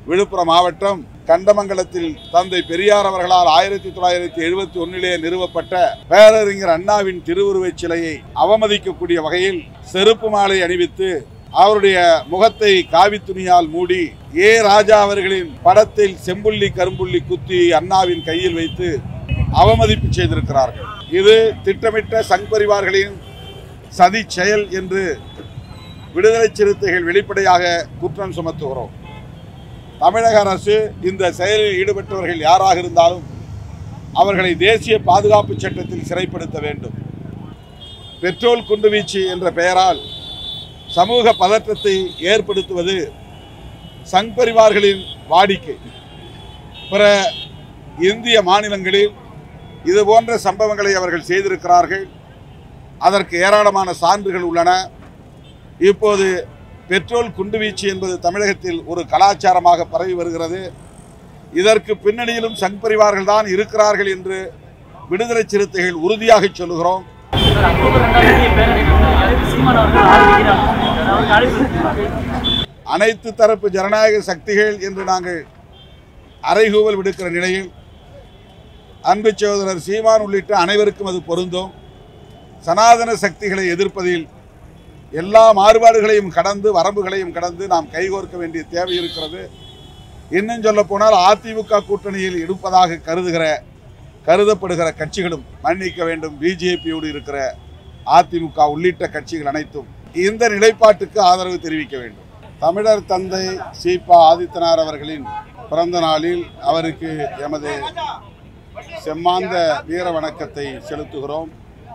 விழுப்புரம் மாவட்டம் கண்டமங்கலத்தில் தந்தை பெரியார் அவர்களால் ஆயிரத்தி தொள்ளாயிரத்தி எழுபத்தி ஒன்னிலே நிறுவப்பட்ட பேரறிஞர் அண்ணாவின் திருவுருவச் சிலையை அவமதிக்கக்கூடிய வகையில் செருப்பு மாலை அணிவித்து அவருடைய முகத்தை காவி துணியால் மூடி ஏ ராஜா அவர்களின் படத்தில் செம்புள்ளி கரும்புள்ளி குத்தி அண்ணாவின் கையில் வைத்து அவமதிப்பு செய்திருக்கிறார்கள் இது திட்டமிட்ட சங் பரிவார்களின் சதி செயல் என்று விடுதலை சிறுத்தைகள் வெளிப்படையாக குற்றம் சுமத்துகிறோம் தமிழக அரசு இந்த செயலில் ஈடுபட்டவர்கள் யாராக இருந்தாலும் அவர்களை தேசிய பாதுகாப்பு சட்டத்தில் சிறைப்படுத்த வேண்டும் பெட்ரோல் குண்டுவீச்சு என்ற பெயரால் சமூக பதற்றத்தை ஏற்படுத்துவது சங் பரிவார்களின் வாடிக்கை பிற இந்திய மாநிலங்களில் இது போன்ற சம்பவங்களை அவர்கள் செய்திருக்கிறார்கள் அதற்கு ஏராளமான சான்றுகள் உள்ளன இப்போது பெட்ரோல் குண்டுவீச்சு என்பது தமிழகத்தில் ஒரு கலாச்சாரமாக பரவி வருகிறது இதற்கு பின்னணியிலும் சங் பரிவார்கள் தான் இருக்கிறார்கள் என்று விடுதலை சிறுத்தைகள் உறுதியாக சொல்லுகிறோம் சார், அக்டோபர் ரெண்டாம் தேதி பேரணிக்கு சீமான் அவர்கள் ஆரம்பிக்கிறார் அவருக்கு அழைப்பு விடுத்திருக்காங்க. அனைத்து தரப்பு ஜனநாயக சக்திகள் என்று நாங்கள் அறைகூவல் விடுக்கிற நிலையில் அன்பு சகோதரர் சீமான் உள்ளிட்ட அனைவருக்கும் அது பொருந்தும் சனாதன சக்திகளை எதிர்ப்பதில் எல்லா மாறுபாடுகளையும் கடந்து வரம்புகளையும் கடந்து நாம் கைகோர்க்க வேண்டிய தேவை இருக்கிறது இன்னும் சொல்ல போனால் அதிமுக கூட்டணியில் இருப்பதாக கருதுகிற கருதப்படுகிற கட்சிகளும் மன்னிக்க வேண்டும் பிஜேபியோடு இருக்கிற அதிமுக உள்ளிட்ட கட்சிகள் அனைத்தும் இந்த நிலைப்பாட்டுக்கு ஆதரவு தெரிவிக்க வேண்டும் தமிழர் தந்தை சீபா ஆதித்தனார் அவர்களின் பிறந்த நாளில் அவருக்கு எமது செம்மாந்த வீர வணக்கத்தை செலுத்துகிறோம்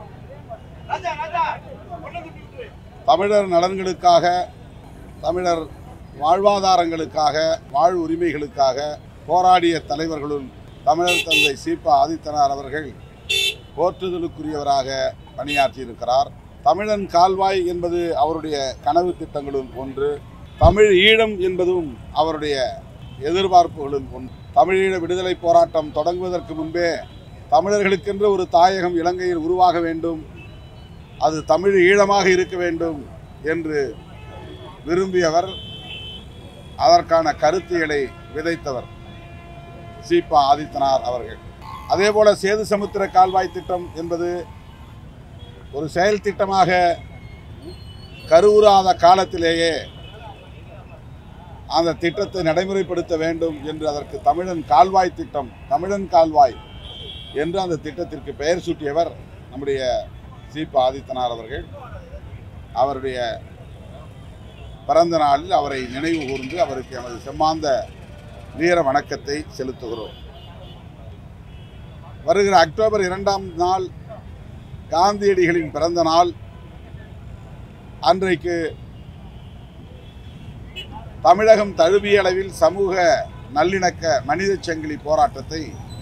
தமிழர் நலன்களுக்காக தமிழர் வாழ்வாதாரங்களுக்காக வாழ் உரிமைகளுக்காக போராடிய தலைவர்களுள் தமிழர் தந்தை சீபா ஆதித்தனார் அவர்கள் போற்றுதலுக்குரியவராக பணியாற்றியிருக்கிறார் தமிழன் கால்வாய் என்பது அவருடைய கனவு திட்டங்களுள் ஒன்று தமிழ் ஈழம் என்பதும் அவருடைய எதிர்பார்ப்புகளுள் ஒன்று தமிழீழ விடுதலை போராட்டம் தொடங்குவதற்கு முன்பே தமிழர்களுக்கென்று ஒரு தாயகம் இலங்கையில் உருவாக வேண்டும் அது தமிழ் ஈழமாக இருக்க வேண்டும் என்று விரும்பியவர் அதற்கான கருத்தியலை விதைத்தவர் சீபா ஆதித்தனார் அவர்கள் அதேபோல சேது சமுத்திர கால்வாய் திட்டம் என்பது ஒரு செயல் திட்டமாக கருவுறாத காலத்திலேயே அந்த திட்டத்தை நடைமுறைப்படுத்த வேண்டும் என்று அதற்கு தமிழன் கால்வாய் திட்டம் தமிழன் கால்வாய் என்று அந்த திட்டத்திற்கு பெயர் சூட்டியவர் நம்முடைய சீபா ஆதித்தனார் அவர்கள் அவருடைய பிறந்த நாளில் அவரை நினைவு கூர்ந்து அவருக்கு எமது செம்மாந்த வீர வணக்கத்தை செலுத்துகிறோம் வருகிற அக்டோபர் இரண்டாம் நாள் காந்தியடிகளின் பிறந்த நாள் அன்றைக்கு தமிழகம் தழுவிய அளவில் சமூக நல்லிணக்க மனித சங்கிலி போராட்டத்தை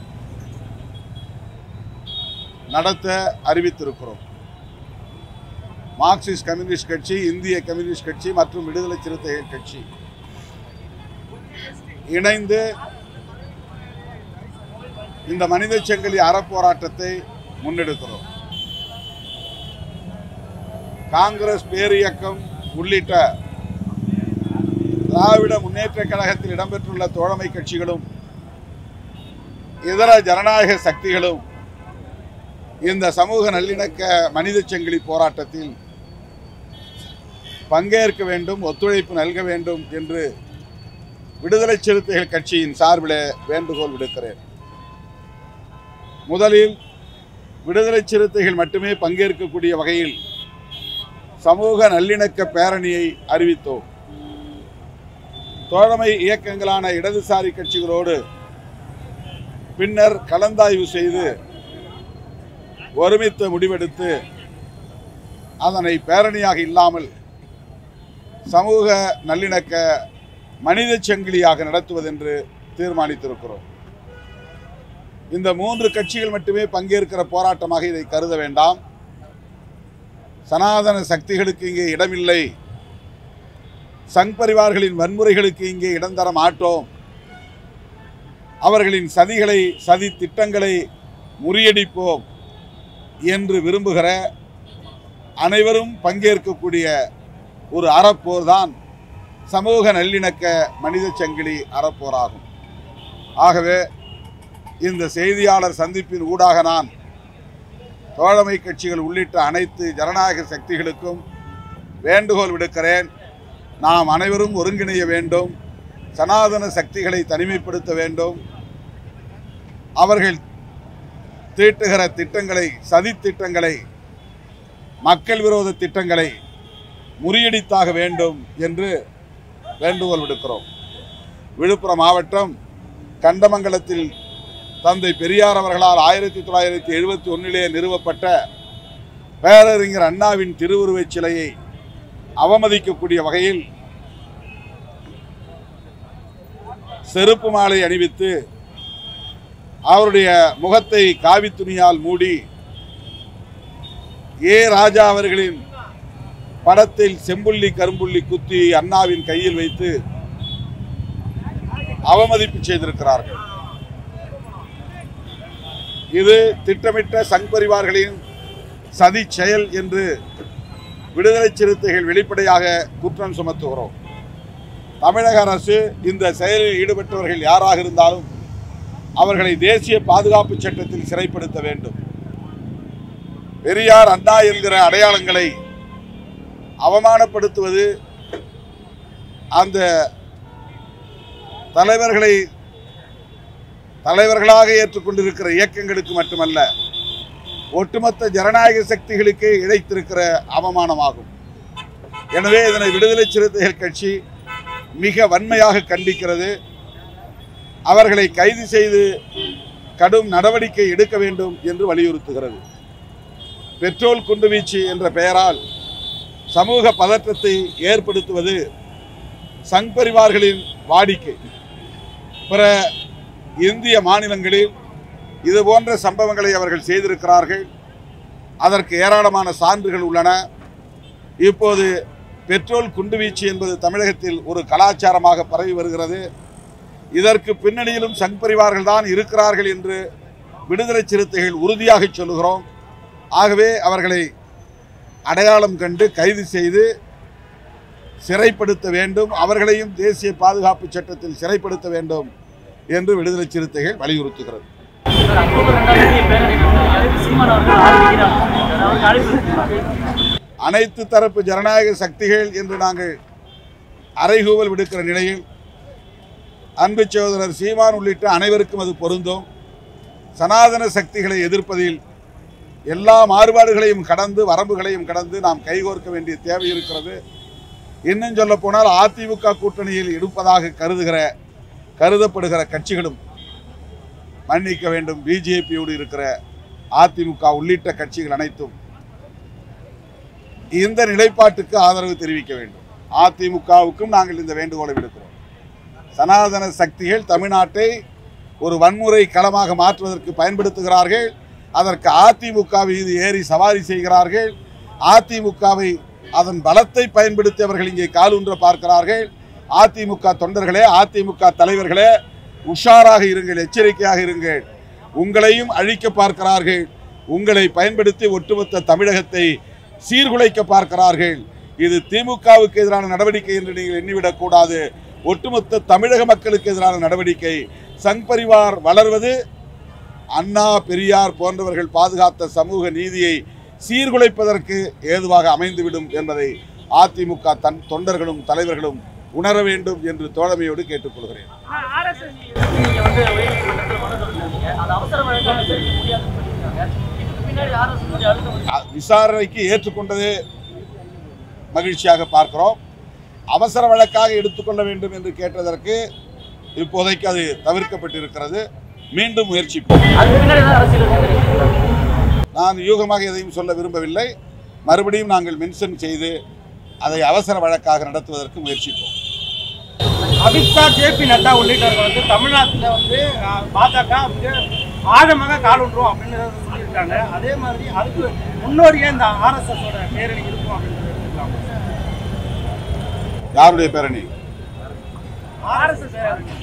நடத்த அறிவித்திருக்கிறோம் மார்க்சிஸ்ட் கம்யூனிஸ்ட் கட்சி இந்திய கம்யூனிஸ்ட் கட்சி மற்றும் விடுதலை சிறுத்தைகள் கட்சி இணைந்து இந்த மனித சங்கிலி அறப்போராட்டத்தை முன்னெடுக்கிறோம் காங்கிரஸ் பேரியக்கம் உள்ளிட்ட திராவிட முன்னேற்ற கழகத்தில் இடம்பெற்றுள்ள தோழமை கட்சிகளும் இதர ஜனநாயக சக்திகளும் இந்த சமூக நல்லிணக்க மனித சங்கிலி போராட்டத்தில் பங்கேற்க வேண்டும் ஒத்துழைப்பு நல்க வேண்டும் என்று விடுதலை சிறுத்தைகள் கட்சியின் சார்பில் வேண்டுகோள் விடுக்கிறேன் முதலில் விடுதலை சிறுத்தைகள் மட்டுமே பங்கேற்கக்கூடிய வகையில் சமூக நல்லிணக்க பேரணியை அறிவித்தோம் தோழமை இயக்கங்களான இடதுசாரி கட்சிகளோடு பின்னர் கலந்தாய்வு செய்து ஒருமித்த முடிவெடுத்து அதனை பேரணியாக இல்லாமல் சமூக நல்லிணக்க மனித சங்கிலியாக நடத்துவதென்று தீர்மானித்திருக்கிறோம் இந்த மூன்று கட்சிகள் மட்டுமே பங்கேற்கிற போராட்டமாக இதை கருத வேண்டாம் சனாதன சக்திகளுக்கு இங்கே இடமில்லை சங் பரிவார்களின் வன்முறைகளுக்கு இங்கே இடம் தர மாட்டோம் அவர்களின் சதிகளை சதி திட்டங்களை முறியடிப்போம் என்று விரும்புகிற அனைவரும் பங்கேற்கக்கூடிய ஒரு அறப்போர் தான் சமூக நல்லிணக்க மனித சங்கிலி அறப்போராகும் ஆகவே இந்த செய்தியாளர் சந்திப்பின் ஊடாக நான் தோழமை கட்சிகள் உள்ளிட்ட அனைத்து ஜனநாயக சக்திகளுக்கும் வேண்டுகோள் விடுக்கிறேன் நாம் அனைவரும் ஒருங்கிணைய வேண்டும் சனாதன சக்திகளை தனிமைப்படுத்த வேண்டும் அவர்கள் தீட்டுகிற திட்டங்களை சதி திட்டங்களை மக்கள் விரோத திட்டங்களை முறியடித்தாக வேண்டும் என்று வேண்டுகோள் விடுக்கிறோம் விழுப்புரம் மாவட்டம் கண்டமங்கலத்தில் தந்தை பெரியார் அவர்களால் ஆயிரத்தி தொள்ளாயிரத்தி எழுபத்தி ஒன்னிலே நிறுவப்பட்ட பேரறிஞர் அண்ணாவின் திருவுருவச் சிலையை அவமதிக்கக்கூடிய வகையில் செருப்பு மாலை அணிவித்து அவருடைய முகத்தை காவித் துணியால் மூடி ஏ ராஜா அவர்களின் படத்தில் செம்புள்ளி கரும்புள்ளி குத்தி அண்ணாவின் கையில் வைத்து அவமதிப்பு செய்திருக்கிறார்கள் இது திட்டமிட்ட சங் பரிவார்களின் சதி செயல் என்று விடுதலை சிறுத்தைகள் வெளிப்படையாக குற்றம் சுமத்துகிறோம் தமிழக அரசு இந்த செயலில் ஈடுபட்டவர்கள் யாராக இருந்தாலும் அவர்களை தேசிய பாதுகாப்பு சட்டத்தில் சிறைப்படுத்த வேண்டும் பெரியார் அண்ணா என்கிற அடையாளங்களை அவமானப்படுத்துவது அந்த தலைவர்களை தலைவர்களாக ஏற்றுக்கொண்டிருக்கிற இயக்கங்களுக்கு மட்டுமல்ல ஒட்டுமொத்த ஜனநாயக சக்திகளுக்கே இழைத்திருக்கிற அவமானமாகும் எனவே இதனை விடுதலை சிறுத்தைகள் கட்சி மிக வன்மையாக கண்டிக்கிறது அவர்களை கைது செய்து கடும் நடவடிக்கை எடுக்க வேண்டும் என்று வலியுறுத்துகிறது பெட்ரோல் குண்டுவீச்சு என்ற பெயரால் சமூக பதற்றத்தை ஏற்படுத்துவது சங் பரிவார்களின் வாடிக்கை பிற இந்திய மாநிலங்களில் இது போன்ற சம்பவங்களை அவர்கள் செய்திருக்கிறார்கள் அதற்கு ஏராளமான சான்றுகள் உள்ளன இப்போது பெட்ரோல் குண்டுவீச்சு என்பது தமிழகத்தில் ஒரு கலாச்சாரமாக பரவி வருகிறது இதற்கு பின்னணியிலும் சங் பரிவார்கள் தான் இருக்கிறார்கள் என்று விடுதலை சிறுத்தைகள் உறுதியாக சொல்லுகிறோம் ஆகவே அவர்களை அடையாளம் கண்டு கைது செய்து சிறைப்படுத்த வேண்டும் அவர்களையும் தேசிய பாதுகாப்பு சட்டத்தில் சிறைப்படுத்த வேண்டும் என்று விடுதலை சிறுத்தைகள் வலியுறுத்துகிறது சார் அக்டோபர் ரெண்டாம் தேதி பேரணி வந்து சீமான் அவர்கள் ஆரம்பிக்கிறார் அப்படின்றாரு. அவருக்கு அழைப்பு விடுத்திருக்காங்க. அனைத்து தரப்பு ஜனநாயக சக்திகள் என்று நாங்கள் அறைகூவல் விடுக்கிற நிலையில் அன்பு சகோதரர் சீமான் உள்ளிட்ட அனைவருக்கும் அது பொருந்தும் சனாதன சக்திகளை எதிர்ப்பதில் எல்லா மாறுபாடுகளையும் கடந்து வரம்புகளையும் கடந்து நாம் கைகோர்க்க வேண்டிய தேவை இருக்கிறது இன்னும் சொல்ல போனால் அதிமுக கூட்டணியில் இருப்பதாக கருதுகிற கருதப்படுகிற கட்சிகளும் மன்னிக்க வேண்டும் பிஜேபியோடு இருக்கிற அதிமுக உள்ளிட்ட கட்சிகள் அனைத்தும் இந்த நிலைப்பாட்டுக்கு ஆதரவு தெரிவிக்க வேண்டும் அதிமுகவுக்கும் நாங்கள் இந்த வேண்டுகோளை விடுக்கிறோம் சனாதன சக்திகள் தமிழ்நாட்டை ஒரு வன்முறை களமாக மாற்றுவதற்கு பயன்படுத்துகிறார்கள் அதற்கு அதிமுக மீது ஏறி சவாரி செய்கிறார்கள் அதிமுகவை அதன் பலத்தை பயன்படுத்தி அவர்கள் இங்கே காலூன்ற பார்க்கிறார்கள் அதிமுக தொண்டர்களே அதிமுக தலைவர்களே உஷாராக இருங்கள் எச்சரிக்கையாக இருங்கள் உங்களையும் அழிக்க பார்க்கிறார்கள் உங்களை பயன்படுத்தி ஒட்டுமொத்த தமிழகத்தை சீர்குலைக்க பார்க்கிறார்கள் இது திமுகவுக்கு எதிரான நடவடிக்கை என்று நீங்கள் எண்ணிவிடக் கூடாது ஒட்டுமொத்த தமிழக மக்களுக்கு எதிரான நடவடிக்கை சங் பரிவார் வளர்வது அண்ணா பெரியார் போன்றவர்கள் பாதுகாத்த சமூக நீதியை சீர்குலைப்பதற்கு ஏதுவாக அமைந்துவிடும் என்பதை அதிமுக தன் தொண்டர்களும் தலைவர்களும் உணர வேண்டும் என்று தோழமையோடு கேட்டுக்கொள்கிறேன் நீங்க வந்து உயர்நீதிமன்றத்தில் மனு கொடுத்திருக்கீங்க. அது அவசர வழக்காக தெரிவிக்க முடியாதுன்னு சொல்லியிருக்காங்க. இதுக்கு பின்னாடி RSS உடைய அழுத்தம் வந்து- அ- விசாரணைக்கு ஏற்றுக்கொண்டதே மகிழ்ச்சியாக பார்க்கிறோம் அவசர வழக்காக எடுத்துக்கொள்ள வேண்டும் என்று கேட்டதற்கு இப்போதைக்கு அது தவிர்க்கப்பட்டிருக்கிறது மீண்டும் முயற்சிப்போம் அதுக்கு பின்னாடி தான் அரசியல் இருக்குன்னு நான் யூகமாக எதையும் சொல்ல விரும்பவில்லை மறுபடியும் நாங்கள் மென்ஷன் செய்து அதை அவசர வழக்காக நடத்துவதற்கு முயற்சிப்போம் அமித்ஷா ஜே பி நட்டா உள்ளிட்டவர்கள் வந்து தமிழ்நாட்டில் வந்து அஹ், பாஜக வந்து ஆழமாக காலூன்றும் அப்படின்னு சொல்லியிருக்காங்க அதே மாதிரி அதுக்கு முன்னோடியே இந்த ஆர்எஸ்எஸ் ஓட பேரணி இருக்கும் அப்படின்னு சொல்லியிருக்காங்க யாருடைய பேரணி ஆர்எஸ்எஸ் பேரணி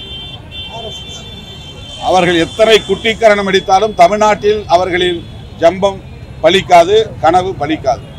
அவர்கள் எத்தனை குட்டிக்கரணம் அடித்தாலும் தமிழ்நாட்டில் அவர்களின் ஜம்பம் பலிக்காது கனவு பலிக்காது